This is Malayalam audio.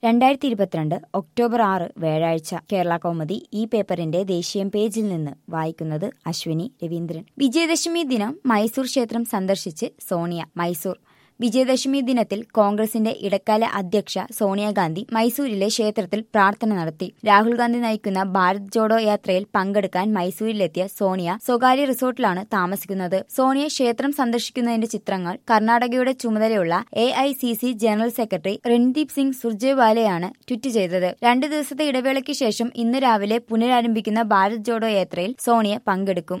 രണ്ടായിരത്തി ഇരുപത്തിരണ്ട് ഒക്ടോബർ ആറ് വ്യാഴാഴ്ച കേരള കൗമുദി ഈ പേപ്പറിന്റെ ദേശീയ പേജിൽ നിന്ന് വായിക്കുന്നത് അശ്വിനി രവീന്ദ്രൻ വിജയദശമി ദിനം മൈസൂർ ക്ഷേത്രം സന്ദർശിച്ച് സോണിയ മൈസൂർ വിജയദശമി ദിനത്തിൽ കോൺഗ്രസിന്റെ ഇടക്കാല അധ്യക്ഷ സോണിയാഗാന്ധി മൈസൂരിലെ ക്ഷേത്രത്തിൽ പ്രാർത്ഥന നടത്തി രാഹുൽ ഗാന്ധി നയിക്കുന്ന ഭാരത് ജോഡോ യാത്രയിൽ പങ്കെടുക്കാൻ മൈസൂരിലെത്തിയ സോണിയ സ്വകാര്യ റിസോർട്ടിലാണ് താമസിക്കുന്നത് സോണിയ ക്ഷേത്രം സന്ദർശിക്കുന്നതിന്റെ ചിത്രങ്ങൾ കർണാടകയുടെ ചുമതലയുള്ള A I C C general secretary Randeep Singh സുർജേവാലയാണ് ട്വീറ്റ് ചെയ്തത് രണ്ടു ദിവസത്തെ ഇടവേളയ്ക്ക് ശേഷം ഇന്ന് രാവിലെ പുനരാരംഭിക്കുന്ന ഭാരത് ജോഡോ യാത്രയിൽ സോണിയ പങ്കെടുക്കും